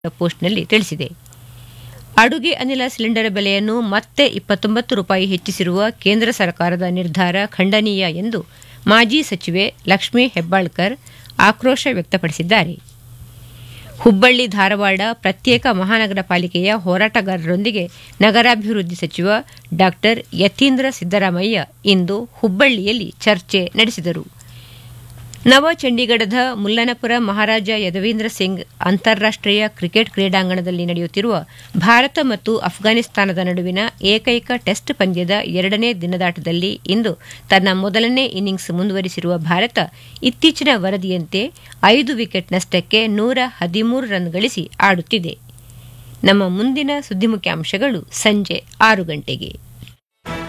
ಪೋಸ್ಟ್ನಲ್ಲಿ ತಿಳಿಸಿದೆ ಅಡುಗೆ ಅನಿಲ ಸಿಲಿಂಡರ್ ಬೆಲೆಯನ್ನು ಮತ್ತೆ ಇಪ್ಪತ್ತೊಂಬತ್ತು ರೂಪಾಯಿ ಹೆಚ್ಚಿಸಿರುವ ಕೇಂದ್ರ ಸರ್ಕಾರದ ನಿರ್ಧಾರ ಖಂಡನೀಯ ಎಂದು ಮಾಜಿ ಸಚಿವೆ ಲಕ್ಷ್ಮೀ ಹೆಬ್ಬಾಳ್ಕರ್ ಆಕ್ರೋಶ ವ್ಯಕ್ತಪಡಿಸಿದ್ದಾರೆ ಹುಬ್ಬಳ್ಳಿ ಧಾರವಾಡ ಪ್ರತ್ಯೇಕ ಮಹಾನಗರ ಪಾಲಿಕೆಯ ಹೋರಾಟಗಾರರೊಂದಿಗೆ ನಗರಾಭಿವೃದ್ಧಿ ಸಚಿವ ಡಾ ಯತೀಂದ್ರ ಸಿದ್ದರಾಮಯ್ಯ ಇಂದು ಹುಬ್ಬಳ್ಳಿಯಲ್ಲಿ ಚರ್ಚೆ ನಡೆಸಿದರು ನವ ಚಂಡೀಗಢದ ಮುಲ್ಲನಪುರ ಮಹಾರಾಜ ಯದವೀಂದ್ರ ಸಿಂಗ್ ಅಂತಾರಾಷ್ಟೀಯ ಕ್ರಿಕೆಟ್ ಕ್ರೀಡಾಂಗಣದಲ್ಲಿ ನಡೆಯುತ್ತಿರುವ ಭಾರತ ಮತ್ತು ಅಫ್ಘಾನಿಸ್ತಾನದ ನಡುವಿನ ಏಕೈಕ ಟೆಸ್ಟ್ ಪಂದ್ಯದ ಎರಡನೇ ದಿನದಾಟದಲ್ಲಿ ಇಂದು ತನ್ನ ಮೊದಲನೇ ಇನ್ನಿಂಗ್ಸ್ ಮುಂದುವರಿಸಿರುವ ಭಾರತ ಇತ್ತೀಚಿನ ವರದಿಯಂತೆ ಐದು ವಿಕೆಟ್ ನಷ್ಟಕ್ಕೆ ನೂರ ಹದಿಮೂರು ರನ್ ಗಳಿಸಿ ಆಡುತ್ತಿದೆ ನಮ್ಮ ಮುಂದಿನ ಸುದ್ದಿ ಮುಖ್ಯಾಂಶಗಳು ಸಂಜೆ ಆರು ಗಂಟೆಗೆ